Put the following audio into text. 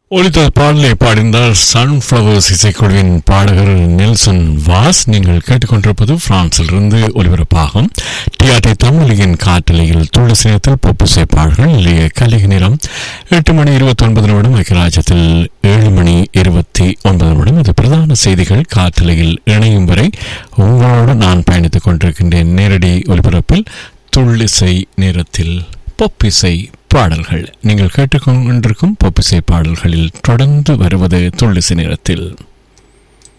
ஒலித்த பாடலை பாடினார் சன்ஃப்ளவர்ஸ் இசைக்குழுவின் பாடகர் நெல்சன் வாஸ் நீங்கள் கேட்டுக்கொண்டிருப்பது பிரான்சிலிருந்து ஒலிபரப்பாகும் டிஆர்டி தமிழின் காட்டலையில் துளசி நேரத்தில் பொப்புசை பாடல்கள் இல்லைய கலிக நேரம் எட்டு மணி இருபத்தி ஒன்பது நிமிடம் ஐக்கியராஜ்யத்தில் ஏழு மணி இருபத்தி ஒன்பது நிமிடம் இது பிரதான செய்திகள் காட்டலையில் இணையும் வரை உங்களோடு நான் பயணித்துக் கொண்டிருக்கின்றேன் நேரடி ஒலிபரப்பில் துள்ளிசை நேரத்தில் பொப்பிசை பாடல்கள் நீங்கள் கேட்டுக்கொண்டிருக்கும் பொப்பிசை பாடல்களில் தொடர்ந்து வருவது துள்ளிசை நேரத்தில்